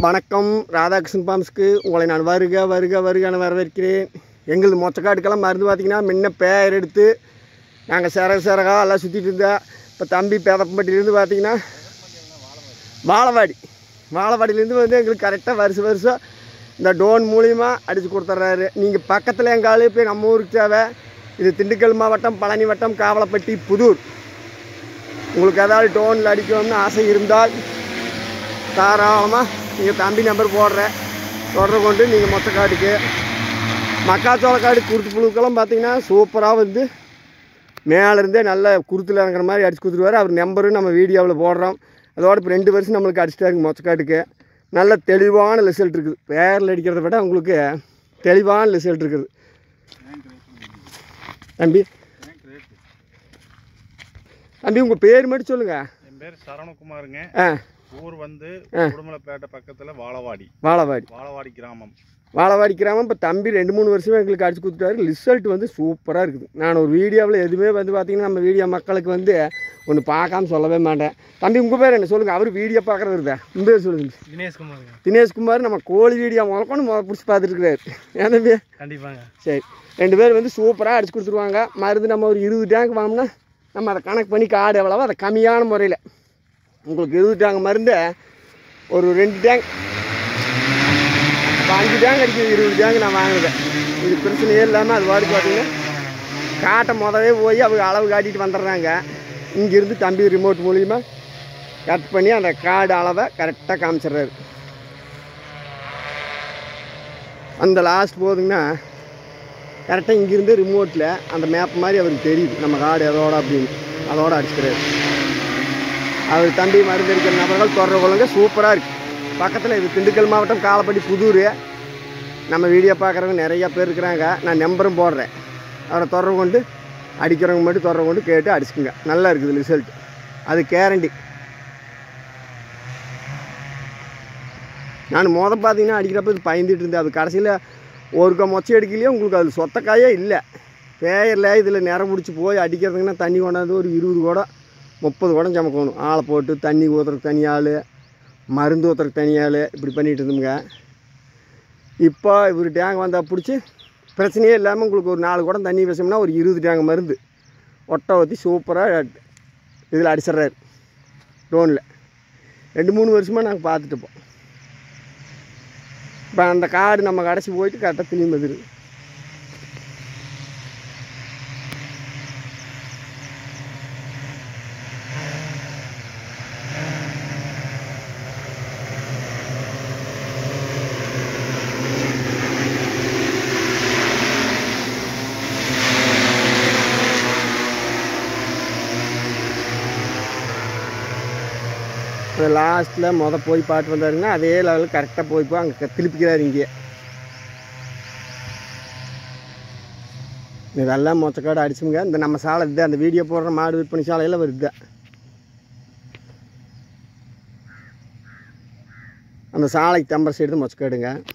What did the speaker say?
வணக்கம் ராதாகிருஷ்ணன் பாம்ஸ்க்கு உங்களை நான் வருக வருக வருக என வரவேற்கிறேன் எங்களது மொச்சக்காட்டுக்கெல்லாம் மருந்து பார்த்தீங்கன்னா முன்ன பேர் எடுத்து நாங்கள் சிறக சிறகா எல்லாம் சுற்றிட்டு இருந்தோம் இப்போ தம்பி பேதப்பட்டிலேருந்து பார்த்தீங்கன்னா வாழவாடி வாழவாடியிலேருந்து வந்து எங்களுக்கு கரெக்டாக வருஷம் வருஷம் இந்த டோன் மூலியமா அடித்து கொடுத்துட்றாரு நீங்கள் பக்கத்தில் எங்கள் ஆளு போய் நம்ம ஊருக்கு தேவை இது திண்டுக்கல் மாவட்டம் பழனி வட்டம் காவலப்பட்டி புதூர் உங்களுக்கு ஏதாவது டோனில் அடிக்கணும்னு ஆசை இருந்தால் தாராளமாக நீங்கள் தம்பி நம்பர் போடுறேன் தொடர்பு கொண்டு நீங்கள் மொச்சக்காட்டுக்கு மக்காச்சோளக்காடு குருத்து புழுக்கெல்லாம் பார்த்தீங்கன்னா சூப்பராக வந்து மேலேருந்தே நல்ல குருத்தில் இறங்குற மாதிரி அடிச்சு கொடுத்துருவாரு அவர் நம்பரும் நம்ம வீடியோவில் போடுறோம் அதோட இப்போ ரெண்டு வருஷம் நம்மளுக்கு அடிச்சிட்டாருங்க மொச்சக்காட்டுக்கு நல்ல தெளிவான ரிசல்ட் இருக்குது பேரில் அடிக்கிறத விட உங்களுக்கு தெளிவான ரிசல்ட் இருக்குது தம்பி தம்பி உங்கள் பேர் மட்டும் சொல்லுங்கள் என் பேர் சரவணகுமாருங்க ஆ ஊர் வந்து ஆ. உடுமலைப்பேட்டை பக்கத்துல வாழவாடி வாழவாடி வாழவாடி கிராமம் வாழவாடி கிராமம் இப்போ தம்பி ரெண்டு மூணு வருஷமா எங்களுக்கு அடிச்சு கொடுத்துட்டாரு ரிசல்ட் வந்து சூப்பராக இருக்குது நான் ஒரு வீடியோவில் எதுவுமே வந்து பார்த்தீங்கன்னா நம்ம வீடியோ மக்களுக்கு வந்து ஒன்று பார்க்காம சொல்லவே மாட்டேன் தம்பி உங்கள் பேர் என்ன சொல்லுங்கள் அவர் வீடியோ பார்க்குறவர் தான் உங்கள் பேர் சொல்லுங்கள் தினேஷ்குமாருங்க தினேஷ்குமார் நம்ம கோழி வீடியோ முதற்கொண்டு முத பிடிச்சி பார்த்துருக்குறாரு ஏன் தம்பி கண்டிப்பாங்க சரி ரெண்டு பேர் வந்து சூப்பராக அடிச்சு கொடுத்துருவாங்க மருந்து நம்ம ஒரு இருபது டேங்க் வாங்கினா நம்ம அதை கணக்கு பண்ணி காடு எவ்வளவோ அதை கம்மியான முறையில் உங்களுக்கு இருபது டேங்க் மருந்து ஒரு ரெண்டு டேங்க் இப்போ அஞ்சு டேங்க் அடிக்குது இருபது டேங்க் நான் வாங்கினேன் இது பிரச்சனையே இல்லாமல் அது பாட்டு பார்த்தீங்கன்னா காட்டை முதவே போய் அவங்க அளவு காட்டிட்டு வந்துடுறாங்க இங்கேருந்து தம்பி ரிமோட் மூலிமா கட் பண்ணி அந்த காடு அளவை கரெக்டாக காமிச்சிடுறாரு அந்த லாஸ்ட் போகுதுங்கன்னா கரெக்டாக இங்கேருந்து ரிமோட்டில் அந்த மேப் மாதிரி அவருக்கு தெரியுது நம்ம காடு எதோட அப்படின்னு அதோட அடிச்சுக்கிறாரு அவர் தம்பி மருந்து அடிக்கிற நபர்கள் தொடர்பு கொள்ளுங்க சூப்பராக இருக்குது பக்கத்தில் இது திண்டுக்கல் மாவட்டம் காலப்பட்டி புதூர் நம்ம வீடியோ பார்க்குறவங்க நிறையா பேர் இருக்கிறாங்க நான் நம்பரும் போடுறேன் அவரை தொடர்பு கொண்டு அடிக்கிறவங்க மட்டும் தொடர்பு கொண்டு கேட்டு அடிச்சுக்குங்க நல்லா இருக்குது ரிசல்ட் அது கேரண்டி நான் மொதல் பார்த்தீங்கன்னா அடிக்கிறப்ப இது பயந்துட்டு இருந்தேன் அது கடைசியில் ஒருக்கா மொச்சை அடிக்கலையே உங்களுக்கு அது சொத்தக்காயே இல்லை பேயரில் இதில் நிறம் பிடிச்சி போய் அடிக்கிறதுங்கன்னா தண்ணி கொண்டாந்து ஒரு இருபது குடம் முப்பது குடம் சமக்கணும் ஆளை போட்டு தண்ணி ஊற்றுறதுக்கு தனி ஆள் மருந்து ஊற்றுறதுக்கு தனி ஆள் இப்படி பண்ணிட்டு இருந்தோங்க இப்போ இவர் டேங்க் வந்தால் பிடிச்சி பிரச்சனையே இல்லாமல் உங்களுக்கு ஒரு நாலு குடம் தண்ணி வச்சோம்னா ஒரு இருபது டேங்க் மருந்து ஒட்டை ஊற்றி சூப்பராக இதில் அடிச்சிட்றாரு ட்ரோனில் ரெண்டு மூணு வருஷமாக நாங்கள் பார்த்துட்டு இருப்போம் இப்போ அந்த காடு நம்ம கடைசி போயிட்டு கரெக்டாக திரும்பி வந்துடுது லாஸ்ட்டில் மொதல் போய் பாட்டு வந்தாருங்கன்னா அதே லெவலில் கரெக்டாக போய் போய் அங்கே திருப்பிக்கிறாரு இங்கே இதெல்லாம் மொச்சக்காடு அடிச்சுங்க இந்த நம்ம சாலை இதுதான் அந்த வீடியோ போடுற மாடு விற்பனை சாலையில் வருது அந்த சாலைக்கு தம்பர் சைடு தான் மொச்சக்காடுங்க